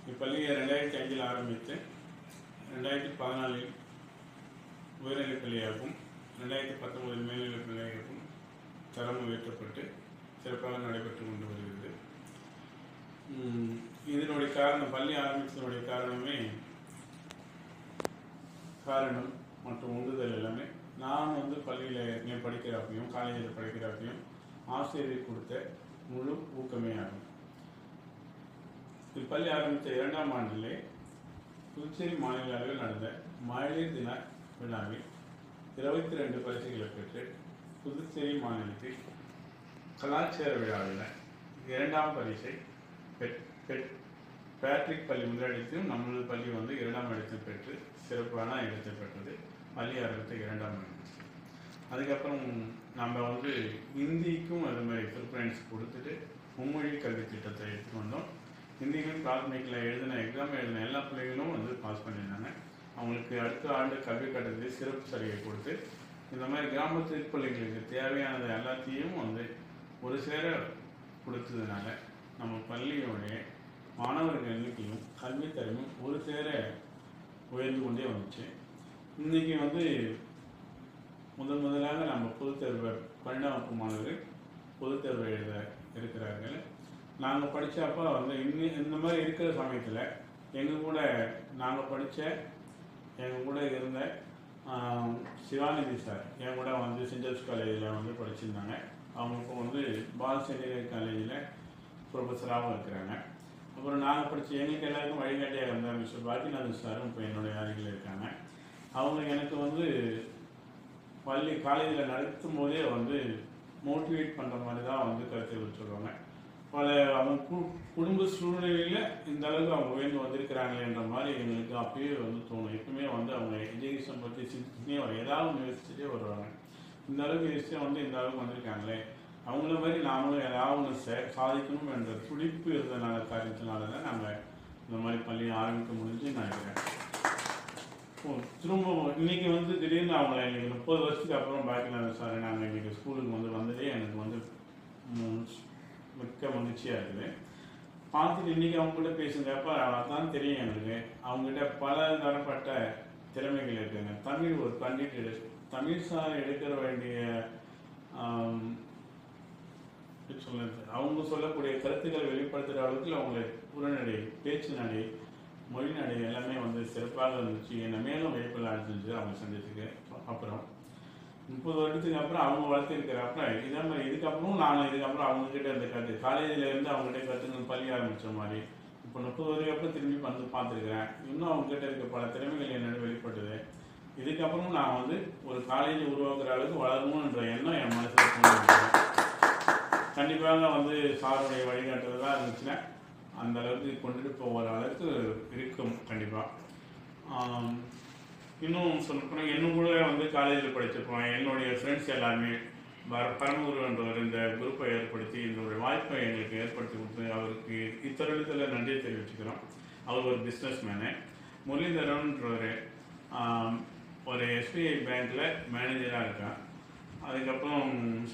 இப்பள்ளியை ரெண்டாயிரத்தி அஞ்சில் ஆரம்பித்து ரெண்டாயிரத்தி பதினாலில் உயர்நிலைப் பள்ளியாகவும் ரெண்டாயிரத்தி பத்தொன்பதில் மேல்நிலைப் பள்ளியாகவும் தரம் உயர்த்தப்பட்டு சிறப்பாக நடைபெற்று கொண்டு வருகிறது உம், இதனுடைய காரணம் பள்ளி ஆரம்பித்ததனுடைய காரணமே காரணம் மற்றும் உந்துதல் எல்லாமே நான் வந்து பள்ளியில் ஏற்கனவே படிக்கிறப்பையும் காலேஜில் படிக்கிறப்பையும் ஆசிரியர் கொடுத்த முழு ஊக்கமே ஆகும் இப்பள்ளி ஆரம்பித்த இரண்டாம் ஆண்டிலே புதுச்சேரி மாநில அளவில் நடந்த மகளிர் தின விழாவில் இருபத்தி ரெண்டு பரிசுகளை பெற்று புதுச்சேரி மாநிலத்தில் கலாச்சார விழாவில் இரண்டாம் பரிசை பெற் பெற் பேட்ரிக் பள்ளி முதலிடத்திலும் நம்மளது பள்ளி வந்து இரண்டாம் இடத்தில் பெற்று சிறப்பான இடத்தை பெற்றது பள்ளி ஆரம்பித்த இரண்டாம் ஆண்டு அதுக்கப்புறம் நம்ம வந்து ஹிந்திக்கும் அது மாதிரி ப்ரிஃபரன்ஸ் கொடுத்துட்டு மும்மொழி கல்வி திட்டத்தை எடுத்துட்டு வந்தோம் ஹிந்திக்கும் பிராத்மிக்கில் எழுதின எக்ஸாம் எழுதின எல்லா பிள்ளைகளும் வந்து பாஸ் பண்ணியிருந்தாங்க அவங்களுக்கு அடுத்த ஆண்டு கல்வி கட்டணத்தில் சிறப்பு சலுகை கொடுத்து இந்த மாதிரி கிராமத்து பிள்ளைங்களுக்கு தேவையானது எல்லாத்தையும் வந்து ஒரு சேர கொடுத்ததுனால நம்ம பள்ளியோடைய மாணவர்கள் எண்ணிக்கையும் கல்வி தரமும் ஒரு சேர உயர்ந்து கொண்டே வந்துச்சு இன்னைக்கு வந்து முதன் முதலாக நம்ம பொதுத் தேர்வு பன்னெண்டாம் வகுப்பு மாணவர்கள் பொதுத் தேர்வு எழுத இருக்கிறார்கள் நாங்கள் படித்தப்போ வந்து இன்னி இந்த மாதிரி இருக்கிற சமயத்தில் எங்கள் கூட நாங்கள் படித்த எங்கள் கூட இருந்த ஆம், சிவானந்தி சார் என் கூட வந்து சென்ட் ஜோசப் காலேஜில் வந்து படிச்சிருந்தாங்க அவங்க இப்போ வந்து பால் சென்டினரி காலேஜில் ப்ரொஃபஸராகவும் இருக்கிறாங்க அப்புறம் நாங்கள் படித்த எங்களுக்கு எல்லாருக்கும் வழிகாட்டியாக இருந்த மிஸ்டர் பாக்கிநாதன் சாரும் இப்போ என்னுடைய அருகில் இருக்காங்க அவங்க எனக்கு வந்து பள்ளி காலேஜில் நடத்தும் போதே வந்து மோட்டிவேட் பண்ணுற மாதிரி தான் வந்து கருத்துக்கள் சொல்லுவாங்க பல அவங்க கு- குடும்ப சூழ்நிலையில் இந்த அளவுக்கு அவங்க உயர்ந்து வந்திருக்கிறாங்களேன்ற மாதிரி எங்களுக்கு அப்பயே வந்து தோணும் எப்பவுமே வந்து அவங்க எஜுகேஷன் பற்றி சிந்திச்சுனே வரும் ஏதாவது ஒன்று யோசிச்சுட்டே வருவாங்க இந்த அளவுக்கு யோசிச்சு வந்து இந்த அளவுக்கு வந்திருக்காங்களே அவங்கள மாதிரி நாமளும் ஏதாவது ஒன்று சே- சாதிக்கணும் என்ற துடிப்பு இருந்தனால காரியத்தினால தான் நாங்கள் இந்த மாதிரி பள்ளியை ஆரம்பிக்க முடிஞ்சு நினைக்கிறேன் ஓ, திரும்ப இன்னைக்கு வந்து திடீர்னு அவங்கள இன்னைக்கு முப்பது வருஷத்துக்கு அப்புறம் பாக்கிநாதன் சார் நாங்கள் இன்னைக்கு ஸ்கூலுக்கு வந்து வந்ததே எனக்கு வந்து ம், மிக்க மகிழ்ச்சியாக இருக்குது பார்த்துட்டு இன்னைக்கு அவங்க கூட பேசுங்கப்ப அதான் தெரியும் எனக்கு அவங்ககிட்ட பல தரப்பட்ட திறமைகள் இருக்குங்க தமிழ் ஒரு பண்டிட் எடு தமிழ் சார் எடுக்கிற வேண்டிய ஆம், எப்படி சொல்றது அவங்க சொல்லக்கூடிய கருத்துக்களை வெளிப்படுத்துகிற அளவுக்கு அவங்களை உரைநடை பேச்சு நடை மொழி நடை எல்லாமே வந்து சிறப்பாக இருந்துச்சு என்னை மேலும் வியப்பில் அடிச்சிருந்துச்சு அவங்க சந்திச்சுக்கு அப்புறம் முப்பது வருடத்துக்கு அப்புறம் அவங்க வளர்த்திருக்கிறப்ப இதே மாதிரி இதுக்கப்புறம் நான் இதுக்கப்புறம் அவங்க கிட்ட இருந்த கற்று காலேஜில் இருந்து அவங்ககிட்ட கற்றுக்கணும் பள்ளி ஆரம்பித்த மாதிரி இப்போ முப்பது வருடம் அப்புறம் திரும்பி வந்து பார்த்துருக்கிறேன் இன்னும் அவங்க கிட்ட இருக்க பல திறமைகள் என்னோட வெளிப்பட்டது இதுக்கப்புறம் நான் வந்து ஒரு காலேஜ் உருவாக்குற அளவுக்கு வளரணுன்ற எண்ணம் என் மனசில் தோணுது கண்டிப்பாக வந்து சாருடைய வழிகாட்டுதல் தான் இருந்துச்சுன்னா அந்த அளவுக்கு கொண்டுட்டு போகிற அளவுக்கு இருக்கும் கண்டிப்பாக இன்னும் சொல்லப்போனால் இன்னும் கூட வந்து காலேஜில் படிச்சிருப்போம் என்னுடைய ஃப்ரெண்ட்ஸ் எல்லாருமே பர பரமகுருன்றவர் இந்த குரூப்பை ஏற்படுத்தி இந்த ஒரு வாய்ப்பை எங்களுக்கு ஏற்படுத்தி கொடுத்து அவருக்கு இத்தருணத்தில் நன்றி தெரிவிச்சுக்கிறோம் அவர் ஒரு பிஸ்னஸ் மேனு முரளிதரன்றவர் ஆம், ஒரு எஸ்பிஐ பேங்க்கில் மேனேஜராக இருக்கான் அதுக்கப்புறம்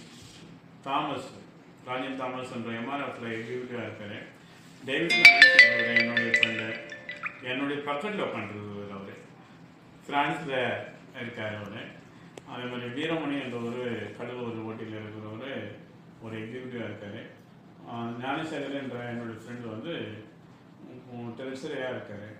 தாமஸ் ராஜன் தாமஸ் என்ற எம்ஆர்எஃப்ல எக்ஸிக்யூட்டிவாக இருக்காரு டேவிட் லாரன்ஸ் என்பவர் என்னுடைய ஃப்ரெண்டு என்னுடைய பக்கத்தில் உட்காந்துருந்தவர் அவர் ஃப்ரான்ஸில் இருக்கார் அவர் அதே மாதிரி வீரமணி என்ற ஒரு கடலூர் ஓட்டியில் இருக்கிறவர் ஒரு எக்ஸிக்யூட்டிவாக இருக்கார் ஞானசேகர் என்ற என்னுடைய ஃப்ரெண்டு வந்து டெரிசரியாக இருக்கார்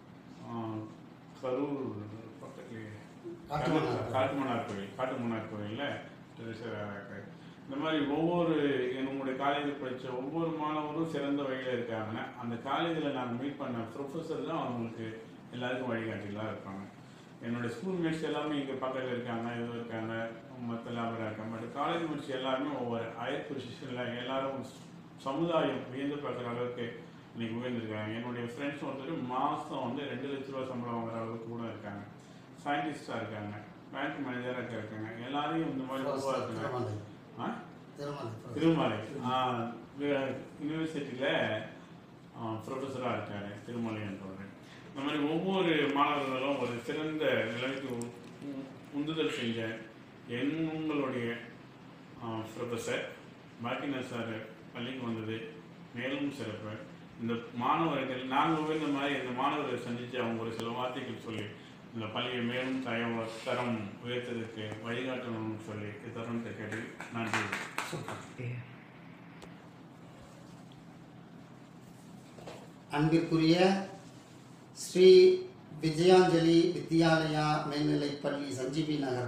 கரூர் பக்கத்துலேயே காட்டுமன்னார். காட்டுமன்னார் கோயில் காட்டுமன்னார் கோயிலில் டெரிசரியாக இருக்கார் இந்த மாதிரி ஒவ்வொரு என்னுடைய காலேஜில் படித்த ஒவ்வொரு மாணவரும் சிறந்த வழியில் இருக்காங்கன்னா அந்த காலேஜில் நாங்கள் மீட் பண்ண ப்ரொஃபஸர் தான் அவங்களுக்கு எல்லாருக்கும் வழிகாட்டிகளாக இருப்பாங்க என்னோட ஸ்கூல் மேட்ஸ் எல்லாமே இங்கே பக்கத்தில் இருக்காங்க இது இருக்காங்க மற்ற லேபராக இருக்காங்க பட் காலேஜ் மேட்ஸ் எல்லாருமே ஒவ்வொரு ஹையர் பொசிஷனில் எல்லாரும் சமுதாயம் வியந்து பார்க்குற அளவுக்கு இன்னைக்கு உயர்ந்திருக்காங்க என்னுடைய ஃப்ரெண்ட்ஸ் ஒருத்தர் மாதம் வந்து ரெண்டு லட்ச ரூபா சம்பளம் வாங்குற அளவுக்கு கூட இருக்காங்க சயின்டிஸ்டாக இருக்காங்க பேங்க் மேனேஜராக இருக்காங்க எல்லாரையும் இந்த மாதிரி உருவாக்குங்க திருமலை ஆ திருமலை திருமலை யூனிவர்சிட்டியில் ப்ரொஃபஸராக இருக்காரு திருமலை என்றவர் இந்த மாதிரி ஒவ்வொரு மாணவர்களும் ஒரு சிறந்த நிலைமைக்கு உ- உ- உந்துதல் செஞ்ச எங்களுடைய ப்ரொஃபஸர் பாக்கினர் சார் பள்ளிக்கு வந்தது மேலும் சிறப்பு இந்த மாணவர்கள் நாங்கள் இந்த மாதிரி இந்த மாணவர்களை சந்தித்து அவங்க ஒரு சில வார்த்தைகள் சொல்லி இந்த பள்ளியை மேலும் தயம் தரம் உயர்த்ததுக்கு வழிகாட்டணும்னு சொல்லி தருணத்தை கேட்டு நன்றி அன்பிற்குரிய ஸ்ரீ விஜயாஞ்சலி வித்யாலயா மேல்நிலைப் பள்ளி சஞ்சீவி நகர்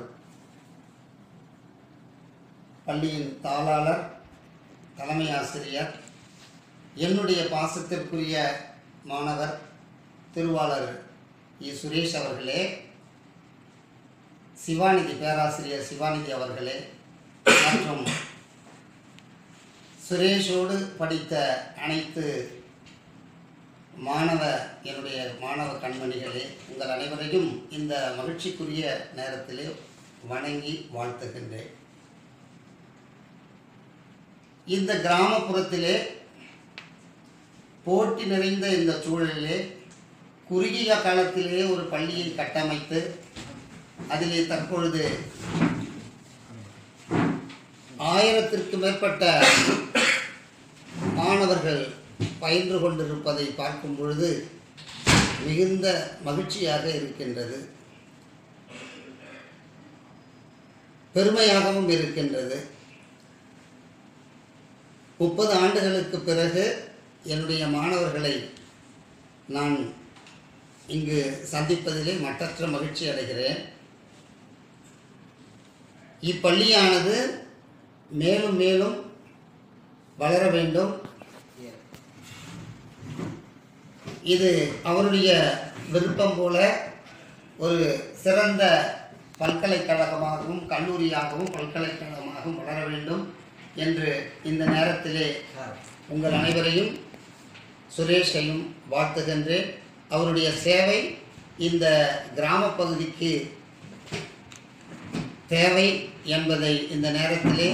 பள்ளியின் தாளாளர் தலைமை ஆசிரியர் என்னுடைய பாசத்திற்குரிய மாணவர் திருவாளர் இ சுரேஷ் அவர்களே சிவாநிதி பேராசிரியர் சிவாநிதி அவர்களே மற்றும் சுரேஷோடு படித்த அனைத்து மாணவ என்னுடைய மாணவ கண்மணிகளே உங்கள் அனைவரையும் இந்த மகிழ்ச்சிக்குரிய நேரத்திலே வணங்கி வாழ்த்துகின்றேன் இந்த கிராமப்புறத்திலே போட்டி நிறைந்த இந்த சூழலிலே குறுகிய காலத்திலே ஒரு பள்ளியை கட்டமைத்து அதிலே தற்பொழுது ஆயிரத்திற்கு மேற்பட்ட மாணவர்கள் பயின்று கொண்டிருப்பதை பார்க்கும் பொழுது மிகுந்த மகிழ்ச்சியாக இருக்கின்றது பெருமையாகவும் இருக்கின்றது முப்பது ஆண்டுகளுக்கு பிறகு என்னுடைய மாணவர்களை நான் இங்கு சந்திப்பதிலே மற்றற்ற மகிழ்ச்சி அடைகிறேன் இப்பள்ளியானது மேலும் மேலும் வளர வேண்டும் இது அவருடைய விருப்பம் போல ஒரு சிறந்த பல்கலைக்கழகமாகவும் கல்லூரியாகவும் பல்கலைக்கழகமாகவும் வளர வேண்டும் என்று இந்த நேரத்திலே உங்கள் அனைவரையும் சுரேஷையும் வாழ்த்துகின்றேன் அவருடைய சேவை இந்த கிராம பகுதிக்கு தேவை என்பதை இந்த நேரத்திலே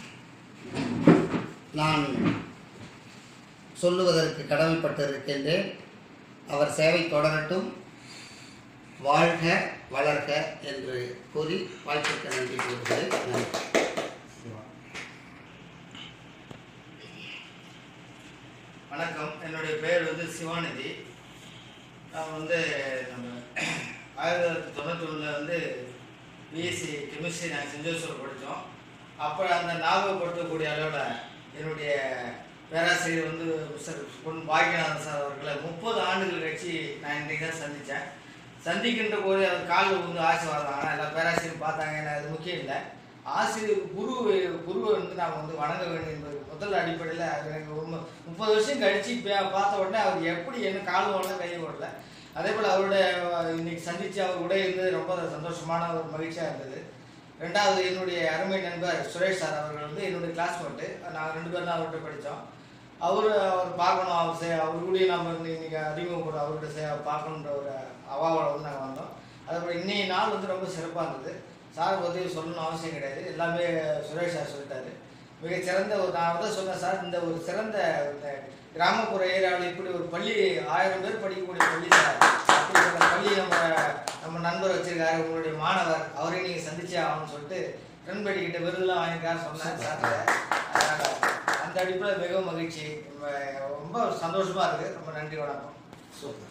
நான் சொல்லுவதற்கு கடமைப்பட்டிருக்கின்றேன் அவர் சேவை தொடரட்டும் வாழ்க வளர்க என்று கூறி வாய்ப்புக்கு நன்றி கூறுகிறேன் நன்றி சிவா வணக்கம் என்னுடைய பெயர் வந்து சிவாநிதி நான் வந்து நம்ம ஆயிரத்தி தொள்ளாயிரத்தி தொண்ணூற்றி ஒன்றில் வந்து பிஎஸ்சி கெமிஸ்ட்ரி நாங்கள் சென்ட் ஜோசப் படித்தோம் அப்போ அந்த ஞாபகப்படுத்தக்கூடிய அளவில் என்னுடைய பேராசிரியர் வந்து மிஸ்டர் பொன் பாக்கியநாதன் சார் அவர்களை முப்பது ஆண்டுகள் கழிச்சு நான் இன்றைக்கு தான் சந்தித்தேன் சந்திக்கின்ற போது அவர் காலில் வந்து ஆசீர்வாதம் ஆனால் எல்லா பேராசிரியரும் பார்த்தாங்க எனக்கு அது முக்கியம் இல்லை ஆசிரியர் குரு குருவை வந்து நாம் வந்து வணங்க வேண்டும் என்பது முதல் அடிப்படையில் அது எனக்கு ரொம்ப முப்பது வருஷம் கழிச்சு பா- பார்த்த உடனே அவர் எப்படி என்ன கால் ஓடல கை ஓடல அதே போல் அவருடைய இன்னைக்கு சந்தித்து அவர் கூட இருந்தது ரொம்ப சந்தோஷமான ஒரு மகிழ்ச்சியாக இருந்தது ரெண்டாவது என்னுடைய அருமை நண்பர் சுரேஷ் சார் அவர்கள் வந்து என்னுடைய கிளாஸ்மேட்டு நாங்கள் ரெண்டு பேரும் தான் அவர்கிட்ட படித்தோம் அவர் அவர் பார்க்கணும் அவர் சே அவர் கூட நம்ம வந்து இன்னைக்கு அறிமுகப்படும் அவர்கிட்ட சே பார்க்கணுன்ற ஒரு அவாவோட வந்து நாங்கள் வந்தோம் அதேபோல் இன்னைய நாள் வந்து ரொம்ப சிறப்பாக இருந்தது சார் பற்றி சொல்லணும்னு அவசியம் கிடையாது எல்லாமே சுரேஷ் சார் சொல்லிட்டாரு மிகச் சிறந்த ஒரு நான் வந்து சொன்னேன் சார் இந்த ஒரு சிறந்த இந்த கிராமப்புற ஏரியாவில் இப்படி ஒரு பள்ளி ஆயிரம் பேர் படிக்கக்கூடிய பள்ளி சார் அப்படி ஒரு பள்ளி நம்ம நம்ம நண்பர் வச்சிருக்காரு உங்களுடைய மாணவர் அவரையும் நீங்கள் சந்திச்சே ஆகணும்னு சொல்லிட்டு கிரண்பேடி கிட்ட விருதுலாம் வாங்கியிருக்காரு சொன்னேன் சார் அதனால அந்த அடிப்படையில் மிகவும் மகிழ்ச்சி ரொம்ப ரொம்ப சந்தோஷமா இருக்கு ரொம்ப நன்றி வணக்கம் சூப்பர்